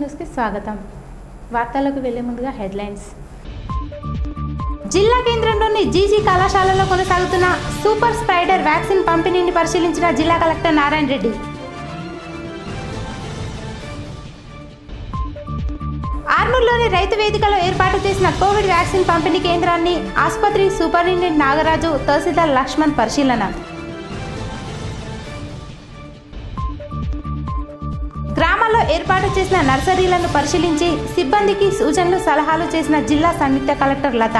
న్యూస్కి స్వాగతం వార్తలకు వెళ్లే ముందుగా హెడ్లైన్స్ జిల్లా కేంద్రంలోని జీజీ కళాశాలలో కొనసాగుతున్న సూపర్ స్ప్రైడర్ వ్యాక్సిన్ పంపిణీని పరిశీలించిన జిల్లా కలెక్టర్ నారాయణ రెడ్డి ఆర్మూర్లోని రైతు వేదికలో ఏర్పాటు చేసిన కోవిడ్ వ్యాక్సిన్ పంపిణీ కేంద్రాన్ని ఆసుపత్రి సూపరింటెండెంట్ నాగరాజు తహసీల్దార్ లక్ష్మణ్ పరిశీలన గ్రామాల్లో ఏర్పాటు చేసిన నర్సరీలను పరిశీలించి సిబ్బందికి సూచనలు సలహాలు చేసిన జిల్లా సంయుక్త కలెక్టర్ లత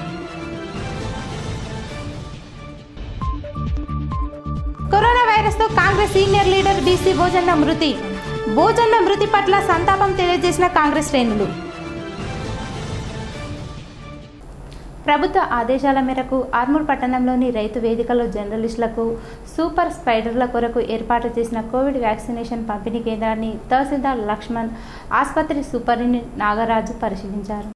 కరోనా వైరస్తో Congress senior leader BC Bhojanna మృతి భోజన్న మృతి పట్ల సంతాపం తెలియజేసిన కాంగ్రెస్ శ్రేణులు ప్రభుత్వ ఆదేశాల మేరకు ఆర్మూర్ పట్టణంలోని రైతు వేదికలో జర్నలిస్టులకు సూపర్ స్పైడర్ల కొరకు ఏర్పాటు చేసిన కోవిడ్ వ్యాక్సినేషన్ పంపిణీ కేంద్రాన్ని తహసీల్దార్ లక్ష్మణ్ ఆసుపత్రి సూపరింటెండెంట్ నాగరాజు పరిశీలించారు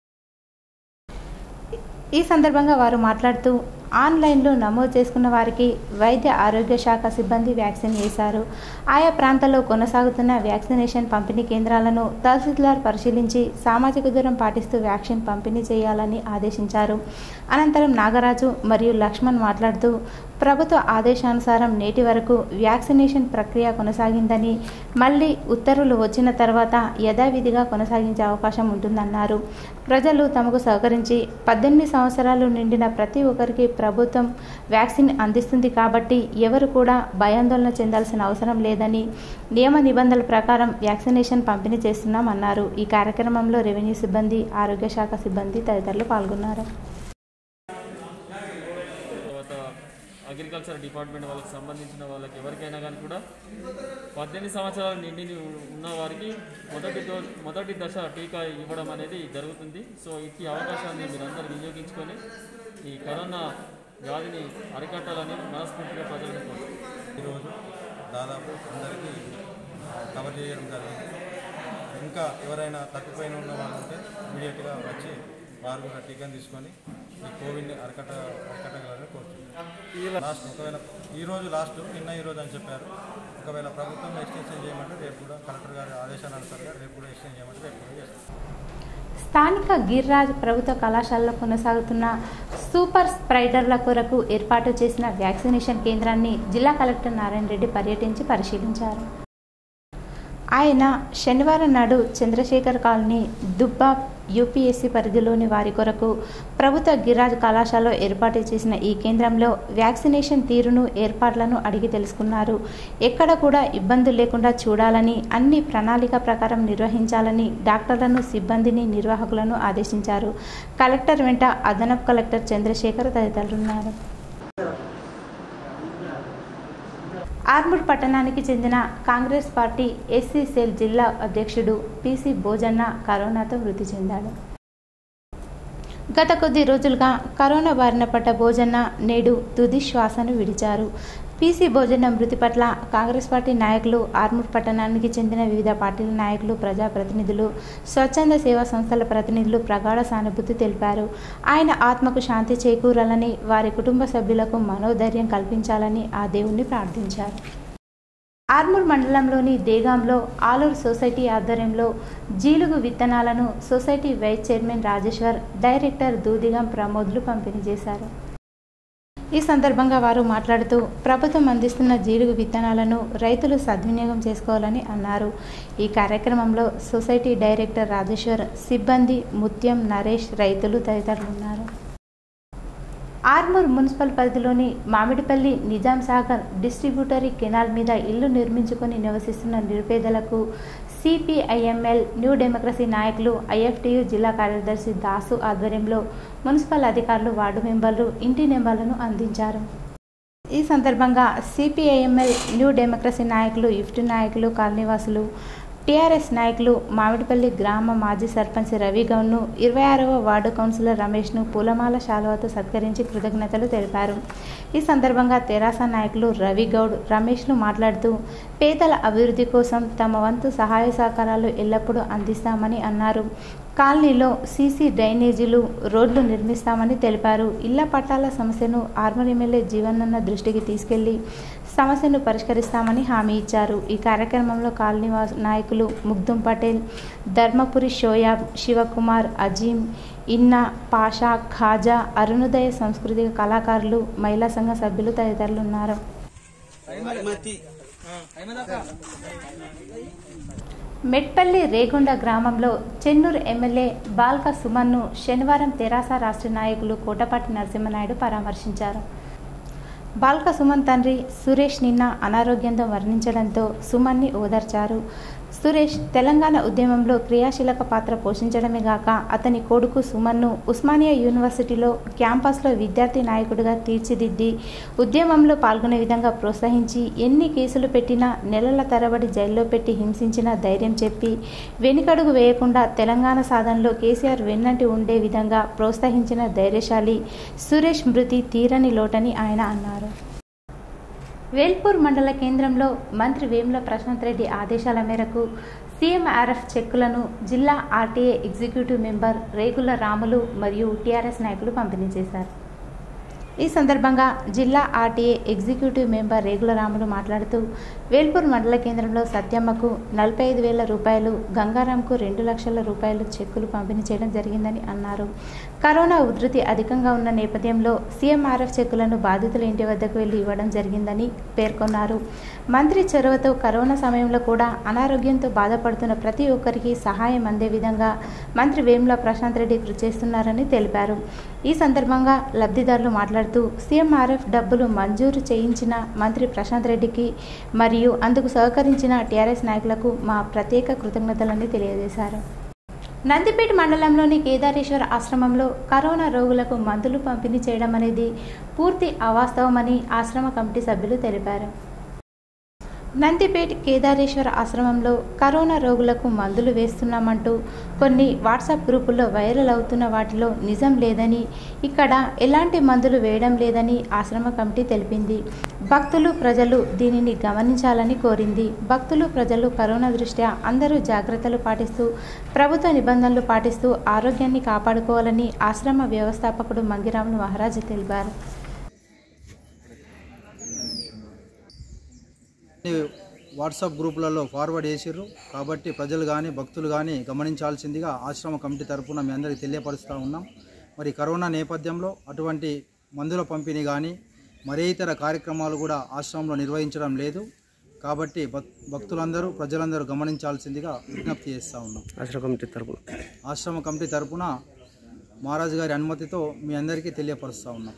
ఈ సందర్భంగా వారు మాట్లాడుతూ ఆన్లైన్లో నమోదు చేసుకున్న వారికి వైద్య ఆరోగ్య శాఖ సిబ్బంది వ్యాక్సిన్ వేశారు ఆయా ప్రాంతాల్లో కొనసాగుతున్న వ్యాక్సినేషన్ పంపిణీ కేంద్రాలను తహసీల్దార్ పరిశీలించి సామాజిక దూరం పాటిస్తూ వ్యాక్సిన్ పంపిణీ చేయాలని ఆదేశించారు అనంతరం నాగరాజు మరియు లక్ష్మణ్ మాట్లాడుతూ ప్రభుత్వ ఆదేశానుసారం నేటి వరకు వ్యాక్సినేషన్ ప్రక్రియ కొనసాగిందని మళ్ళీ ఉత్తర్వులు వచ్చిన తర్వాత యథావిధిగా కొనసాగించే అవకాశం ఉంటుందన్నారు ప్రజలు తమకు సహకరించి పద్దెనిమిది సంవత్సరాలు నిండిన ప్రతి ఒక్కరికి ప్రభుత్వం వ్యాక్సిన్ అందిస్తుంది కాబట్టి ఎవరు కూడా భయాందోళన చెందాల్సిన అవసరం లేదని నియమ నిబంధనల ప్రకారం వ్యాక్సినేషన్ పంపిణీ చేస్తున్నామన్నారు ఈ కార్యక్రమంలో రెవెన్యూ సిబ్బంది ఆరోగ్య శాఖ సిబ్బంది తదితరులు పాల్గొన్నారు తర్వాత అగ్రికల్చర్ డిపార్ట్మెంట్ వాళ్ళకి సంబంధించిన వాళ్ళకి ఎవరికైనా కానీ కూడా పద్దెనిమిది సంవత్సరాలు నిండి ఉన్న వారికి మొదటి దో మొదటి దశ టీకా ఇవ్వడం అనేది జరుగుతుంది సో ఇట్టి అవకాశాన్ని మీరందరూ వినియోగించుకొని ఈ కరోనా వ్యాధిని అరికట్టాలని మనస్ఫూర్తిగా ప్రజలను కోరుతున్నాను. ఈరోజు దాదాపు అందరికీ కవర్ చేయడం జరిగింది ఇంకా ఎవరైనా తప్పిపోయిన ఉన్న వాళ్ళు ఉంటే ఇమీడియట్గా వచ్చి వారు కూడా టీకాను తీసుకొని ఈ కోవిడ్ని అరికట్ట అరికట్టగలని కోరుతున్నాను లాస్ట్ ఒకవేళ ఈ రోజు లాస్ట్ నిన్న ఈ రోజు అని చెప్పారు ఒకవేళ ప్రభుత్వం ఎక్స్టెన్షన్ చేయమంటే రేపు కూడా కలెక్టర్ గారి ఆదేశానుసారంగా రేపు కూడా ఎక్స్టెండ్ చేయమంటే రేపు కూడా చేస్తాం స్థానిక గిర్రాజ్ ప్రభుత్వ కళాశాలలో కొనసాగుతున్న సూపర్ స్ప్రైడర్ల కొరకు ఏర్పాటు చేసిన వ్యాక్సినేషన్ కేంద్రాన్ని జిల్లా కలెక్టర్ నారాయణ రెడ్డి పర్యటించి పరిశీలించారు ఆయన శనివారం నాడు చంద్రశేఖర్ కాలనీ దుబ్బా యూపీఎస్సీ పరిధిలోని వారి కొరకు ప్రభుత్వ గిరాజ్ కళాశాలలో ఏర్పాటు చేసిన ఈ కేంద్రంలో వ్యాక్సినేషన్ తీరును ఏర్పాట్లను అడిగి తెలుసుకున్నారు ఎక్కడ కూడా ఇబ్బందులు లేకుండా చూడాలని అన్ని ప్రణాళిక ప్రకారం నిర్వహించాలని డాక్టర్లను సిబ్బందిని నిర్వాహకులను ఆదేశించారు కలెక్టర్ వెంట అదనపు కలెక్టర్ చంద్రశేఖర్ తదితరులున్నారు ఆర్మూర్ పట్టణానికి చెందిన కాంగ్రెస్ పార్టీ ఎస్సీ సెల్ జిల్లా అధ్యక్షుడు పిసి భోజన్న కరోనాతో మృతి చెందాడు గత కొద్ది రోజులుగా కరోనా బారిన పడ్డ భోజన్న నేడు తుది శ్వాసను విడిచారు పీసీ భోజన మృతి పట్ల కాంగ్రెస్ పార్టీ నాయకులు ఆర్మూర్ పట్టణానికి చెందిన వివిధ పార్టీల నాయకులు ప్రజాప్రతినిధులు స్వచ్ఛంద సేవా సంస్థల ప్రతినిధులు ప్రగాఢ సానుభూతి తెలిపారు ఆయన ఆత్మకు శాంతి చేకూరాలని వారి కుటుంబ సభ్యులకు మనోధైర్యం కల్పించాలని ఆ దేవుణ్ణి ప్రార్థించారు ఆర్మూర్ మండలంలోని దేగాంలో ఆలూరు సొసైటీ ఆధ్వర్యంలో జీలుగు విత్తనాలను society vice chairman Rajeshwar director Dudigam ప్రమోద్లు పంపిణీ చేశారు ఈ సందర్భంగా వారు మాట్లాడుతూ ప్రభుత్వం అందిస్తున్న జీలుగు విత్తనాలను రైతులు సద్వినియోగం చేసుకోవాలని అన్నారు ఈ కార్యక్రమంలో సొసైటీ డైరెక్టర్ రాజేశ్వర్ సిబ్బంది ముత్యం నరేష్ రైతులు తదితరులు ఉన్నారు ఆర్మూర్ మున్సిపల్ పరిధిలోని మామిడిపల్లి నిజాం సాగర్ డిస్ట్రిబ్యూటరీ కెనాల్ మీద ఇల్లు నిర్మించుకొని నివసిస్తున్న నిరుపేదలకు సిపిఐఎంఎల్ న్యూ డెమోక్రసీ నాయకులు ఐఎఫ్టియు జిల్లా కార్యదర్శి దాసు ఆధ్వర్యంలో మున్సిపల్ అధికారులు వార్డు మెంబర్లు ఇంటి నెంబర్లను అందించారు ఈ సందర్భంగా సిపిఐఎంఎల్ న్యూ డెమోక్రసీ నాయకులు ఇఫ్ట్ నాయకులు కాలనీవాసులు టీఆర్ఎస్ నాయకులు మామిడిపల్లి గ్రామ మాజీ సర్పంచ్ రవి గౌడ్ను ఇరవై ఆరవ వార్డు కౌన్సిలర్ రమేష్ను పూలమాల శాలువాతో సత్కరించి కృతజ్ఞతలు తెలిపారు ఈ సందర్భంగా తెరాస నాయకులు రవి గౌడ్ రమేష్లు మాట్లాడుతూ పేదల అభివృద్ధి కోసం తమ వంతు సహాయ సహకారాలు ఎల్లప్పుడూ అందిస్తామని అన్నారు కాలనీలో సీసీ డ్రైనేజీలు రోడ్లు నిర్మిస్తామని తెలిపారు ఇళ్ల పట్టాల సమస్యను ఆర్మర్ ఎమ్మెల్యే జీవనన్న దృష్టికి తీసుకెళ్లి సమస్యను పరిష్కరిస్తామని హామీ ఇచ్చారు ఈ కార్యక్రమంలో కాలనీ వాస్- నాయకులు ముగ్దుం పటేల్ ధర్మపురి షోయాబ్ శివకుమార్ అజీం ఇన్నా పాషా ఖాజా అరుణోదయ సాంస్కృతిక కళాకారులు మహిళా సంఘ సభ్యులు తదితరులు ఉన్నారు మెట్పల్లి రేగొండ గ్రామంలో చెన్నూరు ఎమ్మెల్యే బాల్క సుమన్ను శనివారం తెరాస రాష్ట్ర నాయకులు కోటపాటి నరసింహనాయుడు పరామర్శించారు బాల్క సుమన్ తండ్రి సురేష్ నిన్న అనారోగ్యంతో మరణించడంతో సుమన్ని ఓదార్చారు సురేష్ తెలంగాణ ఉద్యమంలో క్రియాశీలక పాత్ర పోషించడమే గాక అతని కొడుకు సుమన్ను ఉస్మానియా యూనివర్సిటీలో క్యాంపస్లో విద్యార్థి నాయకుడిగా తీర్చిదిద్ది ఉద్యమంలో పాల్గొనే విధంగా ప్రోత్సహించి ఎన్ని కేసులు పెట్టినా నెలల తరబడి జైల్లో పెట్టి హింసించిన ధైర్యం చెప్పి వెనుకడుగు వేయకుండా తెలంగాణ సాధనలో కేసీఆర్ వెన్నంటి ఉండే విధంగా ప్రోత్సహించిన ధైర్యశాలి సురేష్ మృతి తీరని లోటని ఆయన అన్నారు వేల్పూర్ మండల కేంద్రంలో మంత్రి వేముల ప్రశాంత్ రెడ్డి ఆదేశాల మేరకు సీఎంఆర్ఎఫ్ చెక్కులను జిల్లా RTA executive member Regula Ramulu మరియు టీఆర్ఎస్ నాయకులు పంపిణీ చేశారు ఈ సందర్భంగా జిల్లా RTA executive member Regula Ramulu మాట్లాడుతూ వేల్పూర్ మండల కేంద్రంలో సత్యమ్మకు నలభై ఐదు వేల రూపాయలు గంగారాంకు రెండు లక్షల రూపాయలు చెక్కులు పంపిణీ చేయడం జరిగిందని అన్నారు కరోనా ఉధృతి అధికంగా ఉన్న నేపథ్యంలో సీఎంఆర్ఎఫ్ చెక్కులను బాధితుల ఇంటి వద్దకు వెళ్లి ఇవ్వడం జరిగిందని పేర్కొన్నారు మంత్రి చొరవతో కరోనా సమయంలో కూడా అనారోగ్యంతో బాధపడుతున్న ప్రతి ఒక్కరికి సహాయం అందే విధంగా మంత్రి వేముల ప్రశాంత్ రెడ్డి కృషి చేస్తున్నారని తెలిపారు ఈ సందర్భంగా లబ్ధిదారులు మాట్లాడుతూ సీఎంఆర్ఎఫ్ డబ్బులు మంజూరు చేయించిన మంత్రి ప్రశాంత్ రెడ్డికి మరియు అందుకు సహకరించిన టీఆర్ఎస్ నాయకులకు మా ప్రత్యేక కృతజ్ఞతలని తెలియజేశారు నందిపేట మండలంలోని కేదారేశ్వర ఆశ్రమంలో కరోనా రోగులకు మందులు పంపిణీ చేయడం అనేది పూర్తి అవాస్తవమని ఆశ్రమ కమిటీ సభ్యులు తెలిపారు నందిపేట్ కేదారేశ్వర ఆశ్రమంలో కరోనా రోగులకు మందులు వేస్తున్నామంటూ కొన్ని వాట్సాప్ గ్రూపుల్లో వైరల్ అవుతున్న వాటిలో నిజం లేదని ఇక్కడ ఎలాంటి మందులు వేయడం లేదని ఆశ్రమ కమిటీ తెలిపింది భక్తులు ప్రజలు దీనిని గమనించాలని కోరింది భక్తులు ప్రజలు కరోనా దృష్ట్యా అందరూ జాగ్రత్తలు పాటిస్తూ ప్రభుత్వ నిబంధనలు పాటిస్తూ ఆరోగ్యాన్ని కాపాడుకోవాలని ఆశ్రమ వ్యవస్థాపకుడు మంగిరాములు మహారాజు తెలిపారు వాట్సాప్ గ్రూపులలో ఫార్వర్డ్ చేసిర్రు కాబట్టి ప్రజలు కానీ భక్తులు కానీ గమనించాల్సిందిగా ఆశ్రమ కమిటీ తరపున మీ అందరికీ తెలియపరుస్తూ ఉన్నాం మరి కరోనా నేపథ్యంలో అటువంటి మందుల పంపిణీ కానీ మరే ఇతర కార్యక్రమాలు కూడా ఆశ్రమంలో నిర్వహించడం లేదు కాబట్టి భక్ భక్తులందరూ ప్రజలందరూ గమనించాల్సిందిగా విజ్ఞప్తి చేస్తూ ఉన్నాం ఆశ్రమ కమిటీ తరపున ఆశ్రమ కమిటీ తరపున మహారాజు గారి అనుమతితో మీ అందరికీ తెలియపరుస్తూ ఉన్నాం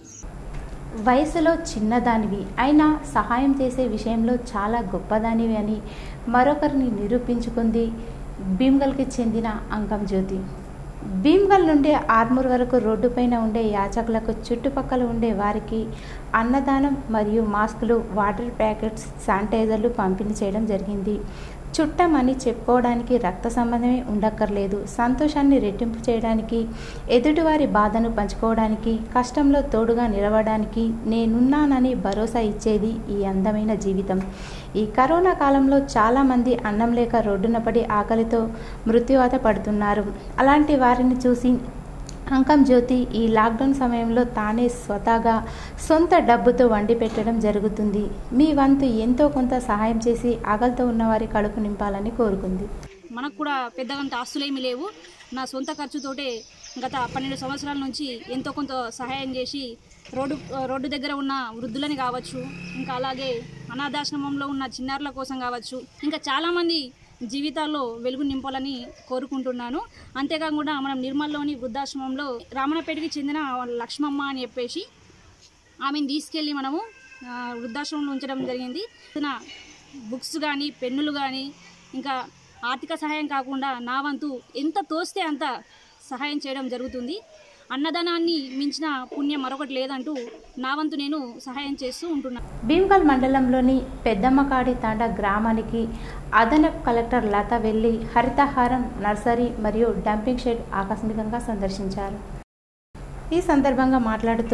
వయసులో చిన్నదానివి అయినా సహాయం చేసే విషయంలో చాలా గొప్పదానివి అని మరొకరిని నిరూపించుకుంది భీమ్గల్కి చెందిన అంకం జ్యోతి భీమ్గల్ నుండి ఆర్మూర్ వరకు రోడ్డుపైన ఉండే యాచకులకు చుట్టుపక్కల ఉండే వారికి అన్నదానం మరియు మాస్కులు వాటర్ ప్యాకెట్స్ శానిటైజర్లు పంపిణీ చేయడం జరిగింది చుట్టమని చెప్పుకోవడానికి రక్త సంబంధమే ఉండక్కర్లేదు సంతోషాన్ని రెట్టింపు చేయడానికి ఎదుటివారి బాధను పంచుకోవడానికి కష్టంలో తోడుగా నిలవడానికి నేనున్నానని భరోసా ఇచ్చేది ఈ అందమైన జీవితం ఈ కరోనా కాలంలో చాలామంది అన్నం లేక రోడ్డున పడి ఆకలితో మృత్యువాత పడుతున్నారు అలాంటి వారిని చూసి అంకం జ్యోతి ఈ లాక్డౌన్ సమయంలో తానే స్వతహాగా సొంత డబ్బుతో వండి పెట్టడం జరుగుతుంది మీ వంతు ఎంతో కొంత సహాయం చేసి ఆకలితో ఉన్నవారి కడుపు నింపాలని కోరుకుంది మనకు కూడా పెద్దగంత ఆస్తులేమీ లేవు నా సొంత ఖర్చుతోటే గత పన్నెండు సంవత్సరాల నుంచి ఎంతో కొంత సహాయం చేసి రోడ్డు రోడ్డు దగ్గర ఉన్న వృద్ధులని కావచ్చు ఇంకా అలాగే అనాథాశ్రమంలో ఉన్న చిన్నారుల కోసం కావచ్చు ఇంకా చాలామంది జీవితాల్లో వెలుగు నింపాలని కోరుకుంటున్నాను అంతేకాకుండా మనం నిర్మల్లోని వృద్ధాశ్రమంలో రామన్నపేటకి చెందిన లక్ష్మమ్మ అని చెప్పేసి ఆమెను తీసుకెళ్ళి మనము ఆ, వృద్ధాశ్రమంలో ఉంచడం జరిగింది నా బుక్స్ కానీ పెన్నులు కానీ ఇంకా ఆర్థిక సహాయం కాకుండా నా వంతు ఎంత తోస్తే అంత సహాయం చేయడం జరుగుతుంది అన్నదానాన్ని మించిన పుణ్యం మరొకటి లేదంటూ నా వంతు నేను సహాయం చేస్తూ ఉంటున్నాను భీమ్గల్ మండలంలోని పెద్దమ్మకాడి తాండా గ్రామానికి అదనపు కలెక్టర్ లత వెళ్లి హరితహారం నర్సరీ మరియు డంపింగ్ షెడ్ ఆకస్మికంగా సందర్శించారు ఈ సందర్భంగా మాట్లాడుతూ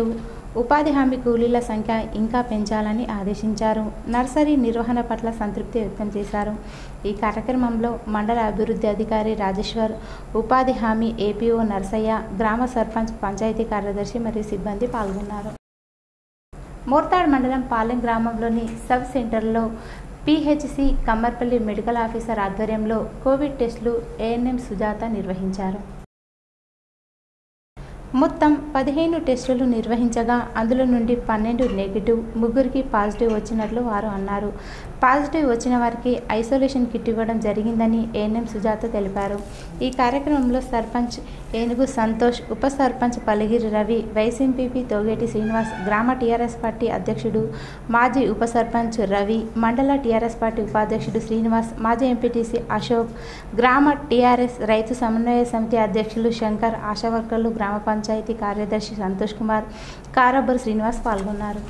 ఉపాధి హామీ కూలీల సంఖ్య ఇంకా పెంచాలని ఆదేశించారు నర్సరీ నిర్వహణ పట్ల సంతృప్తి వ్యక్తం చేశారు ఈ కార్యక్రమంలో మండల అభివృద్ధి అధికారి రాజేశ్వర్ ఉపాధి హామీ ఏపీఓ నర్సయ్య గ్రామ సర్పంచ్ పంచాయతీ కార్యదర్శి మరియు సిబ్బంది పాల్గొన్నారు మోర్తాడ్ మండలం పాలెం గ్రామంలోని సబ్ సెంటర్లో పిహెచ్సి కమ్మర్పల్లి మెడికల్ ఆఫీసర్ ఆధ్వర్యంలో కోవిడ్ టెస్టులు ఏఎన్ఎం సుజాత నిర్వహించారు మొత్తం పదిహేను టెస్టులు నిర్వహించగా అందులో నుండి పన్నెండు నెగిటివ్ ముగ్గురికి పాజిటివ్ వచ్చినట్లు వారు అన్నారు పాజిటివ్ వచ్చిన వారికి ఐసోలేషన్ కిట్ ఇవ్వడం జరిగిందని ఏఎన్ఎం సుజాత తెలిపారు ఈ కార్యక్రమంలో సర్పంచ్ ఏనుగు సంతోష్ ఉప సర్పంచ్ పలిగిరి రవి వైస్ ఎంపీపీ తోగేటి శ్రీనివాస్ గ్రామ టీఆర్ఎస్ పార్టీ అధ్యక్షుడు మాజీ ఉప సర్పంచ్ రవి మండల టీఆర్ఎస్ పార్టీ ఉపాధ్యక్షుడు శ్రీనివాస్ మాజీ ఎంపీటీసీ అశోక్ గ్రామ టీఆర్ఎస్ రైతు సమన్వయ సమితి అధ్యక్షులు శంకర్ ఆశా వర్కర్లు గ్రామ పంచాయతీ కార్యదర్శి సంతోష్ కుమార్ కారబ్బర్ శ్రీనివాస్ పాల్గొన్నారు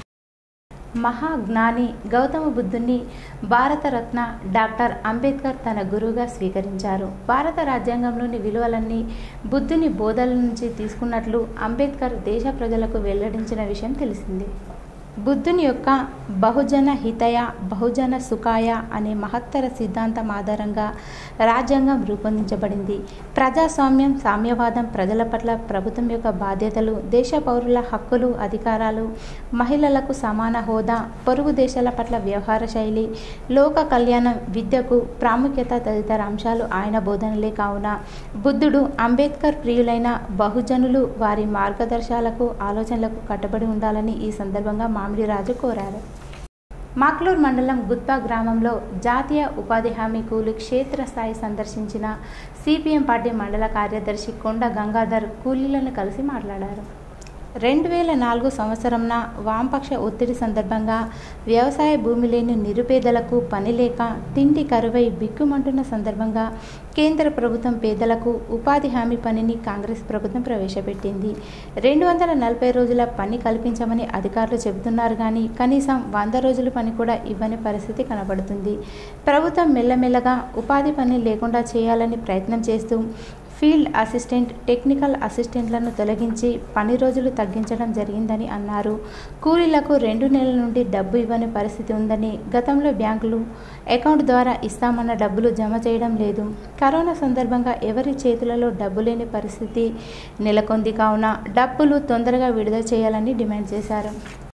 మహాజ్ఞాని గౌతమ బుద్ధుని భారతరత్న డాక్టర్ అంబేద్కర్ తన గురువుగా స్వీకరించారు భారత రాజ్యాంగంలోని విలువలన్నీ బుద్ధుని బోధల నుంచి తీసుకున్నట్లు అంబేద్కర్ దేశ ప్రజలకు వెల్లడించిన విషయం తెలిసింది బుద్ధుని యొక్క బహుజన హితయ బహుజన సుఖాయ అనే మహత్తర సిద్ధాంతం ఆధారంగా రాజ్యాంగం రూపొందించబడింది ప్రజాస్వామ్యం సామ్యవాదం ప్రజల పట్ల ప్రభుత్వం యొక్క బాధ్యతలు దేశ పౌరుల హక్కులు అధికారాలు మహిళలకు సమాన హోదా పొరుగు దేశాల పట్ల వ్యవహార శైలి లోక కళ్యాణం విద్యకు ప్రాముఖ్యత తదితర అంశాలు ఆయన బోధనలే కావున బుద్ధుడు అంబేద్కర్ ప్రియులైన బహుజనులు వారి మార్గదర్శాలకు ఆలోచనలకు కట్టుబడి ఉండాలని ఈ సందర్భంగా మామిడి రాజు కోరారు మాక్లూర్ మండలం గుత్పా గ్రామంలో జాతీయ ఉపాధి హామీ కూలీ క్షేత్రస్థాయి సందర్శించిన సిపిఎం పార్టీ మండల కార్యదర్శి కొండ గంగాధర్ కూలీలను కలిసి మాట్లాడారు రెండు వేల నాలుగు సంవత్సరంన వామపక్ష ఒత్తిడి సందర్భంగా వ్యవసాయ భూమి లేని నిరుపేదలకు పని లేక తిండి కరువై బిక్కుమంటున్న సందర్భంగా కేంద్ర ప్రభుత్వం పేదలకు ఉపాధి హామీ పనిని కాంగ్రెస్ ప్రభుత్వం ప్రవేశపెట్టింది రెండు వందల నలభై రోజుల పని కల్పించమని అధికారులు చెబుతున్నారు కానీ కనీసం వంద రోజుల పని కూడా ఇవ్వని పరిస్థితి కనబడుతుంది ప్రభుత్వం మెల్లమెల్లగా ఉపాధి పని లేకుండా చేయాలని ప్రయత్నం చేస్తూ ఫీల్డ్ అసిస్టెంట్ టెక్నికల్ అసిస్టెంట్లను తొలగించి పని రోజులు తగ్గించడం జరిగిందని అన్నారు కూలీలకు రెండు నెలల నుండి డబ్బు ఇవ్వని పరిస్థితి ఉందని గతంలో బ్యాంకులు అకౌంట్ ద్వారా ఇస్తామన్న డబ్బులు జమ చేయడం లేదు కరోనా సందర్భంగా ఎవరి చేతులలో డబ్బు లేని పరిస్థితి నెలకొంది కావున డబ్బులు తొందరగా విడుదల చేయాలని డిమాండ్ చేశారు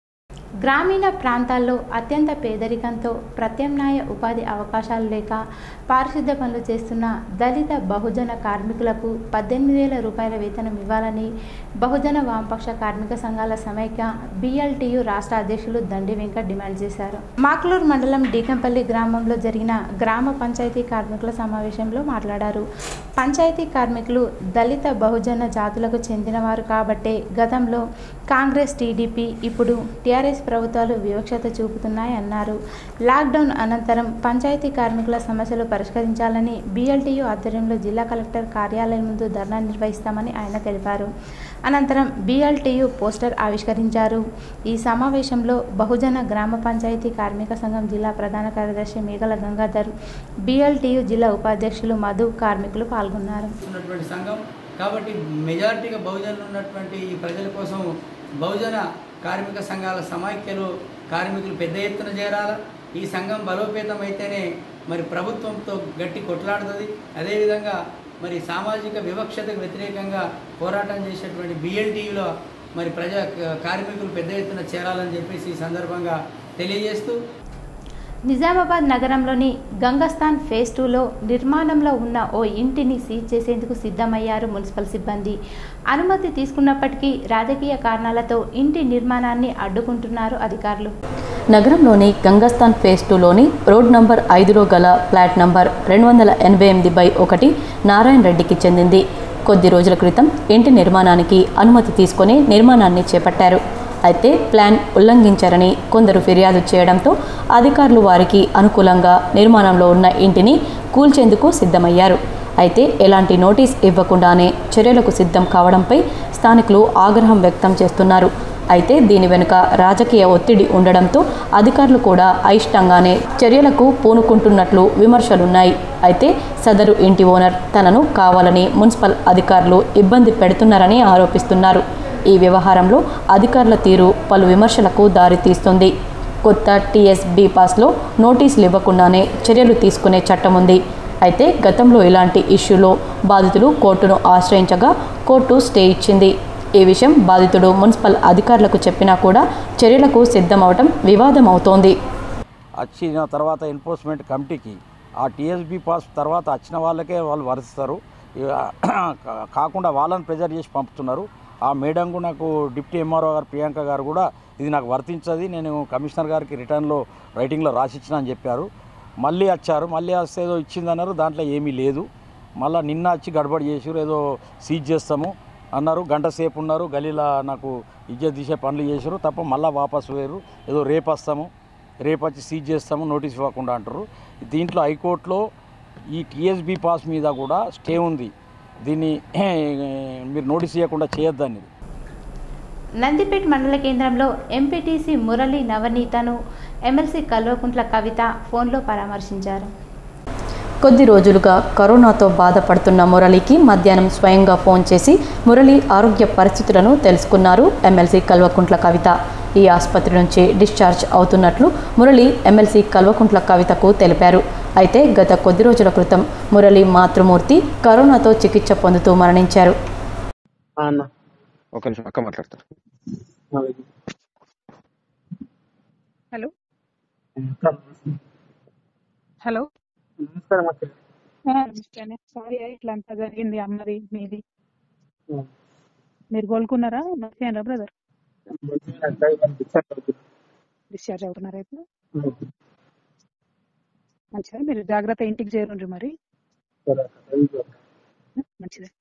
గ్రామీణ ప్రాంతాల్లో అత్యంత పేదరికంతో ప్రత్యామ్నాయ ఉపాధి అవకాశాలు లేక పారిశుద్ధ్య పనులు చేస్తున్న దళిత బహుజన కార్మికులకు పద్దెనిమిది వేల రూపాయల వేతనం ఇవ్వాలని బహుజన వామపక్ష కార్మిక సంఘాల సమైక్య బిఎల్టీయు రాష్ట్ర అధ్యక్షులు దండి వెంకట్ డిమాండ్ చేశారు మాక్లూర్ మండలం డీకంపల్లి గ్రామంలో జరిగిన గ్రామ పంచాయతీ కార్మికుల సమావేశంలో మాట్లాడారు పంచాయతీ కార్మికులు దళిత బహుజన జాతులకు చెందినవారు కాబట్టే గతంలో కాంగ్రెస్ టీడీపీ ఇప్పుడు టీఆర్ఎస్ ప్రభుత్వాలు వివక్షత చూపుతున్నాయన్నారు లాక్డౌన్ అనంతరం పంచాయతీ కార్మికుల సమస్యలు పరిష్కరించాలని బీఎల్టీయూ ఆధ్వర్యంలో జిల్లా కలెక్టర్ కార్యాలయం ముందు ధర్నా నిర్వహిస్తామని ఆయన తెలిపారు అనంతరం బీఎల్టీయూ పోస్టర్ ఆవిష్కరించారు ఈ సమావేశంలో బహుజన గ్రామ పంచాయతీ కార్మిక సంఘం జిల్లా ప్రధాన కార్యదర్శి మేఘల గంగాధర్ బీఎల్టీయూ జిల్లా ఉపాధ్యక్షులు మధు కార్మికులు పాల్గొన్నారు ఉన్నటువంటి సంఘం కాబట్టి మెజారిటీగా బహుజనులు ఉన్నటువంటి ఈ ప్రజల కోసం బహుజన కార్మిక సంఘాల సమాఖ్యలు కార్మికులు పెద్ద ఎత్తున చేరాల ఈ సంఘం బలోపేతం అయితేనే మరి ప్రభుత్వంతో గట్టి కొట్లాడుతుంది అదేవిధంగా మరి సామాజిక వివక్షతకు వ్యతిరేకంగా పోరాటం చేసేటువంటి బిఎల్టీలో మరి ప్రజా కార్మికులు పెద్ద ఎత్తున చేరాలని చెప్పేసి ఈ సందర్భంగా తెలియజేస్తూ నిజామాబాద్ నగరంలోని గంగస్థాన్ ఫేజ్ టూలో నిర్మాణంలో ఉన్న ఓ ఇంటిని సీజ్ చేసేందుకు సిద్ధమయ్యారు మున్సిపల్ సిబ్బంది అనుమతి తీసుకున్నప్పటికీ రాజకీయ కారణాలతో ఇంటి నిర్మాణాన్ని అడ్డుకుంటున్నారు అధికారులు నగరంలోని గంగస్థాన్ ఫేజ్ టూలోని రోడ్ నంబర్ ఐదులో గల ఫ్లాట్ నంబర్ రెండు వందల ఎనభై ఎనిమిది బై ఒకటి నారాయణ రెడ్డికి చెందింది కొద్ది రోజుల క్రితం ఇంటి నిర్మాణానికి అనుమతి తీసుకొని నిర్మాణాన్ని చేపట్టారు అయితే ప్లాన్ ఉల్లంఘించారని కొందరు ఫిర్యాదు చేయడంతో అధికారులు వారికి అనుకూలంగా నిర్మాణంలో ఉన్న ఇంటిని కూల్చేందుకు సిద్ధమయ్యారు అయితే ఎలాంటి నోటీస్ ఇవ్వకుండానే చర్యలకు సిద్ధం కావడంపై స్థానికులు ఆగ్రహం వ్యక్తం చేస్తున్నారు అయితే దీని వెనుక రాజకీయ ఒత్తిడి ఉండడంతో అధికారులు కూడా అయిష్టంగానే చర్యలకు పూనుకుంటున్నట్లు విమర్శలున్నాయి అయితే సదరు ఇంటి ఓనర్ తనను కావాలని మున్సిపల్ అధికారులు ఇబ్బంది పెడుతున్నారని ఆరోపిస్తున్నారు ఈ వ్యవహారంలో అధికారుల తీరు పలు విమర్శలకు దారితీస్తుంది కొత్త టీఎస్బీ పాస్లో నోటీసులు ఇవ్వకుండానే చర్యలు తీసుకునే చట్టం ఉంది అయితే గతంలో ఇలాంటి ఇష్యూలో బాధితులు కోర్టును ఆశ్రయించగా కోర్టు స్టే ఇచ్చింది ఈ విషయం బాధితుడు మున్సిపల్ అధికారులకు చెప్పినా కూడా చర్యలకు సిద్ధమవటం వివాదం అవుతోంది వచ్చిన తర్వాత ఎన్ఫోర్స్మెంట్ కమిటీకి ఆ టీఎస్బీ పాస్ తర్వాత వచ్చిన వాళ్ళకే వాళ్ళు వరిస్తారు ఇక కాకుండా వాళ్ళని ప్రెజర్ చేసి పంపుతున్నారు ఆ మేడం కూడా నాకు డిప్యూటీ ఎంఆర్ఓ గారు ప్రియాంక గారు కూడా ఇది నాకు వర్తించది నేను కమిషనర్ గారికి రిటర్న్లో రైటింగ్లో రాసిచ్చిన అని చెప్పారు మళ్ళీ వచ్చారు మళ్ళీ వస్తే ఏదో ఇచ్చిందన్నారు దాంట్లో ఏమీ లేదు మళ్ళీ నిన్న వచ్చి గడబడి చేసారు ఏదో సీజ్ చేస్తాము అన్నారు గంట సేపు ఉన్నారు గలీలా నాకు ఇజ్జత్ తీసే పనులు చేశారు తప్ప మళ్ళీ వాపసు వేరు ఏదో రేపు వస్తాము రేపు వచ్చి సీజ్ చేస్తాము నోటీస్ ఇవ్వకుండా అంటారు దీంట్లో హైకోర్టులో ఈ టీఎస్బీ పాస్ మీద కూడా స్టే ఉంది దీన్ని మీరు నోటీస్ ఇవ్వకుండా చేయొద్దని నందిపేట్ మండల కేంద్రంలో ఎంపీటీసీ మురళి నవనీతను ఎమ్మెల్సీ కల్వకుంట్ల కవిత ఫోన్లో పరామర్శించారు కొద్ది రోజులుగా కరోనాతో బాధపడుతున్న మురళికి మధ్యాహ్నం స్వయంగా ఫోన్ చేసి మురళి ఆరోగ్య పరిస్థితులను తెలుసుకున్నారు ఎమ్మెల్సీ కల్వకుంట్ల కవిత ఈ ఆసుపత్రి నుంచి డిశ్చార్జ్ అవుతున్నట్లు మురళి ఎమ్మెల్సీ కల్వకుంట్ల కవితకు తెలిపారు అయితే గత కొద్ది రోజుల క్రితం మురళి మాతృమూర్తి కరోనాతో చికిత్స పొందుతూ మరణించారు ఒక నిమిషం అక్క మాట్లాడతారు హలో హలో నమస్తే సారీ ఇట్లా అంతా జరిగింది అమ్మది మీది మీరు కోలుకున్నారా మంచిగా బ్రదర్ డిశ్చార్జ్ అవుతున్నారా ఇప్పుడు మంచిదా మీరు జాగ్రత్త ఇంటికి చేరుండ్రి మరి మంచిదే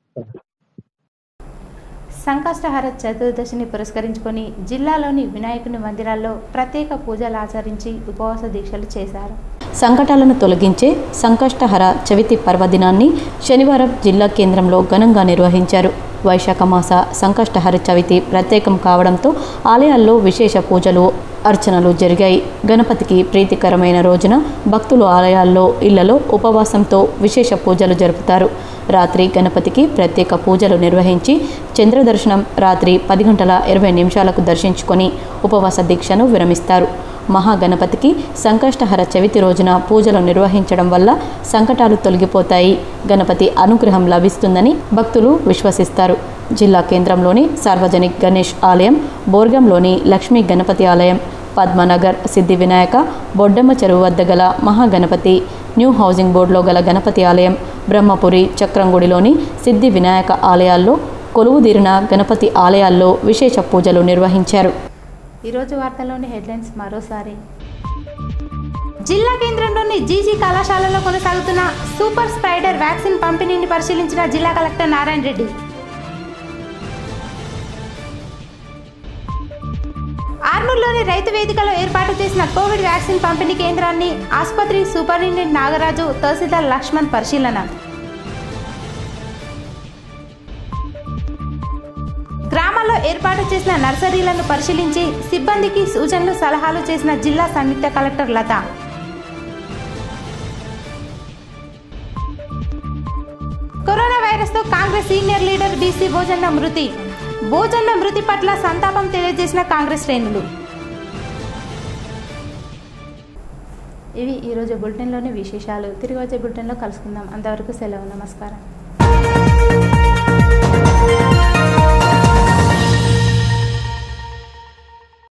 సంకష్టహార చతుర్దశిని పురస్కరించుకొని జిల్లాలోని వినాయకుని మందిరాల్లో ప్రత్యేక పూజలు ఆచరించి ఉపవాస దీక్షలు చేశారు సంకటాలను తొలగించే సంకష్టహర చవితి పర్వదినాన్ని శనివారం జిల్లా కేంద్రంలో ఘనంగా నిర్వహించారు వైశాఖ మాస సంకష్టహర చవితి ప్రత్యేకం కావడంతో ఆలయాల్లో విశేష పూజలు అర్చనలు జరిగాయి గణపతికి ప్రీతికరమైన రోజున భక్తులు ఆలయాల్లో ఇళ్లలో ఉపవాసంతో విశేష పూజలు జరుపుతారు రాత్రి గణపతికి ప్రత్యేక పూజలు నిర్వహించి చంద్రదర్శనం రాత్రి పది గంటల ఇరవై నిమిషాలకు దర్శించుకొని ఉపవాస దీక్షను విరమిస్తారు మహాగణపతికి సంకష్టహర చవితి రోజున పూజలు నిర్వహించడం వల్ల సంకటాలు తొలగిపోతాయి గణపతి అనుగ్రహం లభిస్తుందని భక్తులు విశ్వసిస్తారు జిల్లా కేంద్రంలోని సార్వజనిక్ గణేష్ ఆలయం బోర్గంలోని లక్ష్మీ గణపతి ఆలయం పద్మనగర్ సిద్ధి వినాయక బొడ్డమ్మ చెరువు వద్ద గల మహాగణపతి న్యూ హౌసింగ్ బోర్డులో గల గణపతి ఆలయం బ్రహ్మపురి చక్రంగుడిలోని సిద్ధి వినాయక ఆలయాల్లో కొలువుదీరిన గణపతి ఆలయాల్లో విశేష పూజలు నిర్వహించారు ఈరోజు వార్తల్లోని హెడ్లైన్స్ మరోసారి జిల్లా కేంద్రంలోని జీజీ కళాశాలలో కొనసాగుతున్న సూపర్ స్ప్రైడర్ వ్యాక్సిన్ పంపిణీని పరిశీలించిన జిల్లా కలెక్టర్ నారాయణ రెడ్డి ఆర్మూర్లోని రైతు వేదికలో ఏర్పాటు చేసిన కోవిడ్ వ్యాక్సిన్ పంపిణీ కేంద్రాన్ని ఆసుపత్రి సూపరింటెండెంట్ నాగరాజు తహసీల్దార్ లక్ష్మణ్ పరిశీలన గ్రామాల్లో ఏర్పాటు చేసిన నర్సరీలను పరిశీలించి సిబ్బందికి సూచనలు సలహాలు చేసిన జిల్లా సంయుక్త కలెక్టర్ లత కరోనా వైరస్ తో Congress senior leader BC Bhojanna మృతి భోజన్న మృతి పట్ల సంతాపం తెలియజేసిన కాంగ్రెస్ శ్రేణులు ఇవి ఈరోజు బులెటిన్లోని విశేషాలు తిరిగి వచ్చే బులెటిన్లో కలుసుకుందాం అంతవరకు సెలవు నమస్కారం